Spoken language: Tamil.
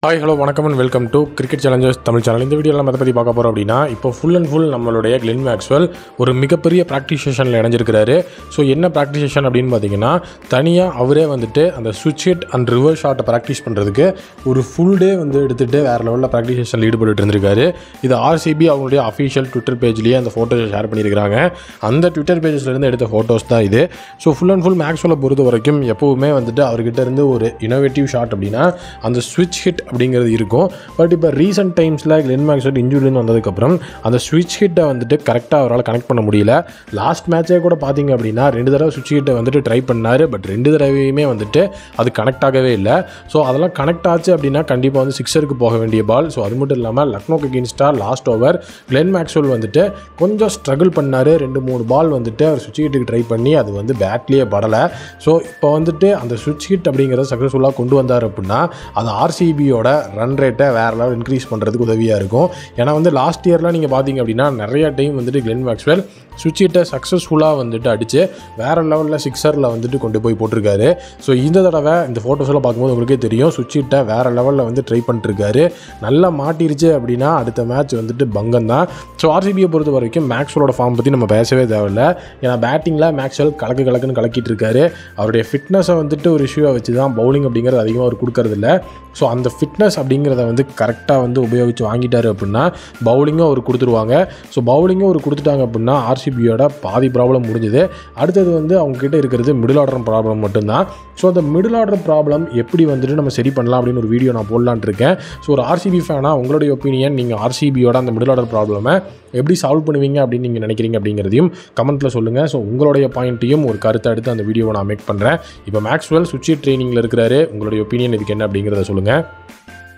ஹாய் ஹலோ வணக்கம் and welcome to cricket challengers Tamil channel இந்த வீடியோவில் நம்ம எதை பற்றி பார்க்க போகிறோம் அப்படின்னா இப்போ ஃபுல் அண்ட் ஃபுல் நம்மளுடைய கிளென் மேக்ஸ்வெல் ஒரு மிகப்பெரிய ப்ராக்டிஸ் செஷனில் இணைஞ்சிருக்கிறாரு ஸோ என்ன ப்ராக்டிஸ் செஷன் அப்படின்னு பார்த்தீங்கன்னா தனியாக அவரே வந்துட்டு அந்த சுவிட்ச் ஹிட் அண்ட் ரிவர்ஸ் ஷாட்டை ப்ராக்டிஸ் பண்ணுறதுக்கு ஒரு ஃபுல் டே வந்து எடுத்துகிட்டு வேறு லெவலில் ப்ராக்டிஸ் செஷனில் ஈடுபட்டு இருந்திருக்காரு இது ஆர்சிபி அவங்களுடைய அஃபிஷியல் ட்விட்டர் பேஜ்லேயே அந்த ஃபோட்டோஸை ஷேர் பண்ணியிருக்காங்க அந்த ட்விட்டர் பேஜஸ்லேருந்து எடுத்த ஃபோட்டோஸ் தான் இது ஸோ ஃபுல் அண்ட் ஃபுல் மேக்ஸ்வெல்லை பொறுத்த வரைக்கும் எப்போவுமே வந்துட்டு அவர்கிட்ட இருந்து ஒரு இனோவேட்டிவ் ஷாட் அப்படின்னா அந்த ஸ்விட்ச் ஹிட் அப்படிங்கிறது இருக்கும் பட் இப்போ ரீசெண்ட் டைம்ஸில் கிளென் மேக்ஸ்வெல் இன்ஜுரின்னு வந்ததுக்கப்புறம் அந்த ஸ்விட்ச் ஹிட்டை வந்துட்டு கரெக்டாக அவரால் கனெக்ட் பண்ண முடியல லாஸ்ட் மேட்சே கூட பார்த்தீங்க அப்படின்னா ரெண்டு தடவை ஸ்விட்ச் ஹிட்டை வந்துட்டு ட்ரை பண்ணார் பட் ரெண்டு தடவையுமே வந்துட்டு அது கனெக்ட் ஆகவே இல்லை ஸோ அதெல்லாம் கனெக்ட் ஆச்சு அப்படின்னா கண்டிப்பாக வந்து சிக்ஸருக்கு போக வேண்டிய பால் ஸோ அது மட்டும் இல்லாமல் லக்னோக்கு அகேன்ஸ்டாக லாஸ்ட் ஓவர் கிளென் மேக்ஸ்வெல் வந்துட்டு கொஞ்சம் ஸ்ட்ரகிள் பண்ணார் ரெண்டு மூணு பால் வந்துட்டு அவர் சுவிட்ச் ஹிட்டுக்கு ட்ரை பண்ணி அது வந்து பேட்லேயே படலை ஸோ இப்போ வந்துட்டு அந்த சுவிட்ச் ஹிட் அப்படிங்கிறத சக்ஸஸ்ஃபுல்லாக கொண்டு வந்தார் அப்படின்னா அது ஆர்சிபியோட ரன் ரேட்டை வேறு லெவல் இன்க்ரீஸ் பண்ணுறதுக்கு உதவியாக இருக்கும் ஏன்னா வந்து லாஸ்ட் இயர்லாம் நீங்கள் பார்த்தீங்க அப்படின்னா நிறைய டைம் வந்துட்டு கிளென் மேக்ஸ்வெல் சுவிட்ச் ஹிட்டை சக்ஸஸ்ஃபுல்லாக வந்துட்டு அடித்து வேறு லெவலில் சிக்ஸரில் வந்துட்டு கொண்டு போய் போட்டிருக்காரு ஸோ இந்த தடவை இந்த ஃபோட்டோஸ் எல்லாம் பார்க்கும்போது உங்களுக்கே தெரியும் சுவிட்ச் ஹிட்டை வேறு லெவலில் வந்து ட்ரை பண்ணிட்டுருக்காரு நல்லா மாட்டிருச்சு அப்படின்னா அடுத்த மேட்ச் வந்துட்டு பங்கம் தான் ஸோ ஆர்சிபியை பொறுத்த வரைக்கும் மேக்ஸ்வலோட ஃபார்ம் பற்றி நம்ம பேசவே தேவையில்ல ஏன்னா பேட்டிங்கில் மேக்ஸ்வெல் கலக்கு கலக்குன்னு கலக்கிட்டு இருக்காரு அவருடைய ஃபிட்னஸை வந்துட்டு ஒரு இஷ்யூவை வச்சு தான் பவுலிங் அப்படிங்கிறது அதிகமாக அவர் கொடுக்கறதில்ல ஸோ அந்த ஃபிட்னஸ் அப்படிங்கிறத வந்து கரெக்டாக வந்து உபயோகித்து வாங்கிட்டாரு அப்படின்னா பவுலிங்கும் அவர் கொடுத்துருவாங்க ஸோ பவுலிங்கும் அவர் கொடுத்துட்டாங்க அப்படின்னா ஆர்சிபியோட பாதி ப்ராப்ளம் முடிஞ்சுது அடுத்தது வந்து அவங்க கிட்ட இருக்கிறது மிடில் ஆர்டர் ப்ராப்ளம் மட்டும்தான் ஸோ அந்த மிடில் ஆர்டர் ப்ராப்ளம் எப்படி வந்துட்டு நம்ம சரி பண்ணலாம் அப்படின்னு ஒரு வீடியோ நான் போடலான்ட்டு இருக்கேன் ஸோ ஒரு ஆர்சிபி ஃபேனாக உங்களுடைய ஒப்பீனியன் நீங்கள் ஆர்சிபியோட அந்த மிடில் ஆர்டர் ப்ராப்ளமை எப்படி சால்வ் பண்ணுவீங்க அப்படின்னு நீங்கள் நினைக்கிறீங்க அப்படிங்கிறதையும் கமெண்ட்டில் சொல்லுங்கள் ஸோ உங்களுடைய பாயிண்ட்டையும் ஒரு கருத்தை எடுத்து அந்த வீடியோவை நான் மேக் பண்ணுறேன் இப்போ மேக்ஸ்வெல் சுவிட்ச் ட்ரைனிங்கில் இருக்கிறாரு உங்களுடைய ஒப்பீனியன் இதுக்கு என்ன அப்படிங்கிறத சொல்லுங்கள்